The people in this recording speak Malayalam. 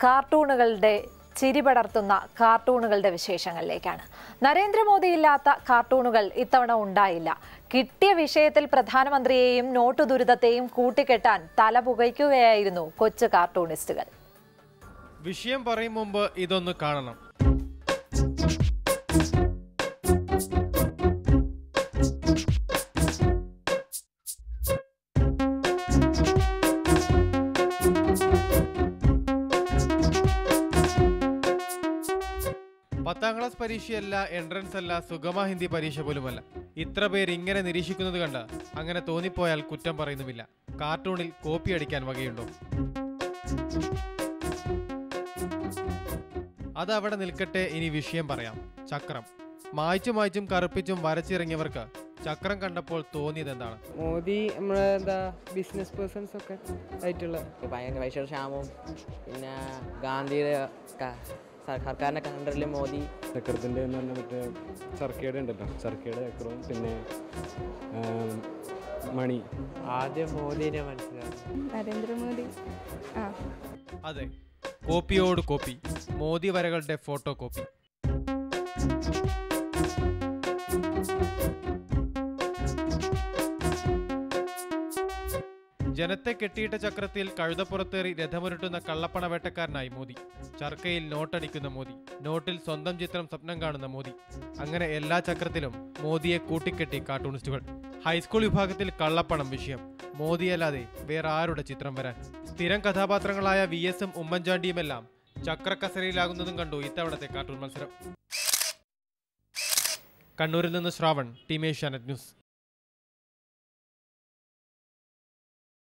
കാർട്ടൂണുകളുടെ ചിരിപടർത്തുന്ന കാർട്ടൂണുകളുടെ വിശേഷങ്ങളിലേക്കാണ് നരേന്ദ്രമോദി ഇല്ലാത്ത കാർട്ടൂണുകൾ ഇത്തവണ ഉണ്ടായില്ല കിട്ടിയ വിഷയത്തിൽ പ്രധാനമന്ത്രിയെയും നോട്ടു ദുരിതത്തെയും കൂട്ടിക്കെട്ടാൻ തല പുകയ്ക്കുകയായിരുന്നു കൊച്ചു കാർട്ടൂണിസ്റ്റുകൾ വിഷയം പറയും മുമ്പ് ഇതൊന്ന് കാണണം പത്താം ക്ലാസ് പരീക്ഷയല്ല എൻട്രൻസ് അല്ല സുഗമ ഹിന്ദി പരീക്ഷ പോലുമല്ല ഇത്ര പേര് ഇങ്ങനെ നിരീക്ഷിക്കുന്നത് കണ്ട് അങ്ങനെ തോന്നിപ്പോയാൽ കുറ്റം പറയുന്നുമില്ല കാർട്ടൂണിൽ കോപ്പി അടിക്കാൻ വകയുണ്ടോ അതവിടെ നിൽക്കട്ടെ ഇനി വിഷയം പറയാം ചക്രം മായ്ച്ചും മായ്ച്ചും കറുപ്പിച്ചും വരച്ചിറങ്ങിയവർക്ക് ചക്രം കണ്ടപ്പോൾ തോന്നിയത് എന്താണ് മോദി നമ്മളെ എന്താ ബിസിനസ് പേഴ്സൺസ് ഒക്കെ ആയിട്ടുള്ള ഭയങ്കര ഭയങ്കര ക്ഷാമവും പിന്നെ ഗാന്ധിയുടെ ക- സ- സർക്കാരിൻ്റെ കണ്ടറിൽ മോദി ചക്രത്തിൻ്റെ എന്ന് പറഞ്ഞാൽ മറ്റേ ചർക്കയുടെ ഉണ്ടല്ലോ ചർക്കയുടെ ചക്രവും പിന്നെ ആം, മണി ആദ്യം മോദിനെ മനസ്സിലാക്കി നരേന്ദ്രമോദി ആ അതെ കോപ്പിയോട് കോപ്പി മോദി വരകളുടെ ഫോട്ടോ കോപ്പി ജനത്തെ കെട്ടിയിട്ട ചക്രത്തിൽ കഴുതപ്പുറത്തേറി രഥമുരുട്ടുന്ന കള്ളപ്പണ വേട്ടക്കാരനായി മോദി ചർക്കയിൽ നോട്ടടിക്കുന്ന മോദി നോട്ടിൽ സ്വന്തം ചിത്രം സ്വപ്നം കാണുന്ന മോദി അങ്ങനെ എല്ലാ ചക്രത്തിലും മോദിയെ കൂട്ടിക്കെട്ടി കാർട്ടൂണിസ്റ്റുകൾ ഹൈസ്കൂൾ വിഭാഗത്തിൽ കള്ളപ്പണം വിഷയം മോദിയല്ലാതെ വേറെ ആരുടെ ചിത്രം വരാൻ സ്ഥിരം കഥാപാത്രങ്ങളായ വി എസും ഉമ്മൻചാണ്ടിയുമെല്ലാം ചക്രക്കസരയിലാകുന്നതും കണ്ടു ഇത്തവണത്തെ കാർട്ടൂൺ മത്സരം കണ്ണൂരിൽ നിന്ന് ശ്രാവൺ ടീം ഏഷ്യാനെറ്റ് ന്യൂസ്